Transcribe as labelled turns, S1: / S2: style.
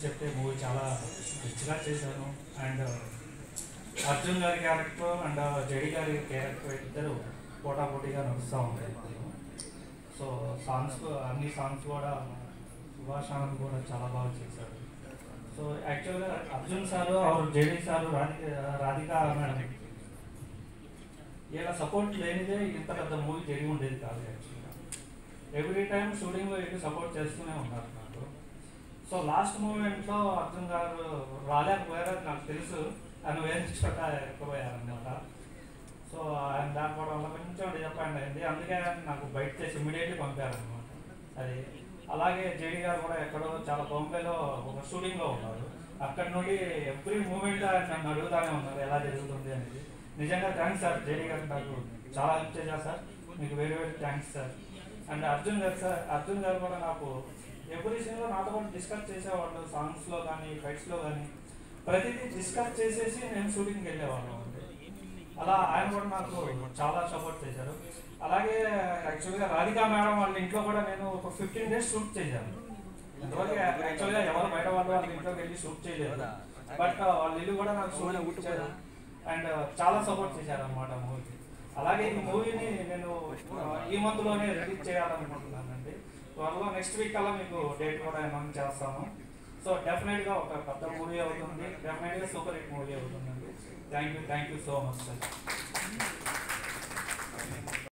S1: చెప్తే మూవీ చాలా రిచ్గా చేశాను అండ్ అర్జున్ గారి క్యారెక్టర్ అండ్ జడి గారి క్యారెక్టర్ ఇద్దరు పోటాపోటీగా నడుస్తూ ఉంటాయి వాళ్ళు సో సాంగ్స్ అన్ని సాంగ్స్ కూడా సుభాష్ ఆనంద్ కూడా చాలా బాగా చేశాడు సో యాక్చువల్గా అర్జున్ సారు ఆరు JD sir Radhika Radhika madam ఇలా సపోర్ట్ లేనిదే ఇంత పెద్ద మూవీ జరిగి ఉండేది కాదు యాక్చువల్గా ఎవ్రీ టైం షూటింగ్లో ఎక్కువ సపోర్ట్ చేస్తూనే ఉన్నారు నాకు సో లాస్ట్ మూమెంట్లో అర్జున్ గారు రాలేకపోయారని నాకు తెలుసు ఆయన వేరే చోట ఎక్కిపోయారనమాట సో ఆయన దానిపోవడం వల్ల కొంచెం డిసప్పాయింట్ అయింది అందుకే ఆయన నాకు బయట చేసి ఇమీడియట్లీ పంపారనమాట అది అలాగే జేడి గారు కూడా ఎక్కడో చాలా బాంబేలో ఒక షూటింగ్లో ఉన్నారు అక్కడ నుండి ఎవ్రీ మూమెంట్ ఆయన నన్ను అడుగుతానే ఉన్నారు ఎలా జరుగుతుంది అనేది నిజంగా థ్యాంక్స్ సార్ జేడి గారు నాకు చాలా హెల్ప్ చేశారు సార్ మీకు very very thanks sir and Arjun garu sir Arjun గారు కూడా నాకు ఎవ్రీ సీన్లో నాతో పాటు డిస్కస్ చేసేవాళ్ళు సాంగ్స్లో కానీ ఫైట్స్లో కానీ ప్రతిదీ డిస్కస్ చేసేసి నేను షూటింగ్కి వెళ్ళేవాళ్ళం అండి అలా ఆయన కూడా నాకు చాలా సపోర్ట్ చేశారు అలాగే యాక్చువల్గా రాధికా మేడం వాళ్ళ ఇంట్లో కూడా నేను ఒక ఫిఫ్టీన్ డేస్ షూట్ చేశాను ఇంతవరకు యాక్చువల్గా ఎవరు బయట వాళ్ళు వాళ్ళ ఇంట్లోకి వెళ్ళి షూట్ చేయలేదు బట్ వాళ్ళ ఇల్లు కూడా నాకు షూట్ ఇచ్చారు అండ్ చాలా సపోర్ట్ చేశారు అనమాట మూవీకి అలాగే ఈ మూవీని నేను ఆ, ఈ మంత్లోనే రిలీజ్ చేయాలనుకుంటున్నానండి త్వరలో నెక్స్ట్ వీక్ కల్లా మీకు డేట్ కూడా అనౌన్స్ చేస్తాము సో డెఫినెట్గా ఒక పెద్ద మూవీ అవుతుంది డెఫినెట్గా సూపర్ హిట్ మూవీ అవుతుందండి thank you thank you so much sir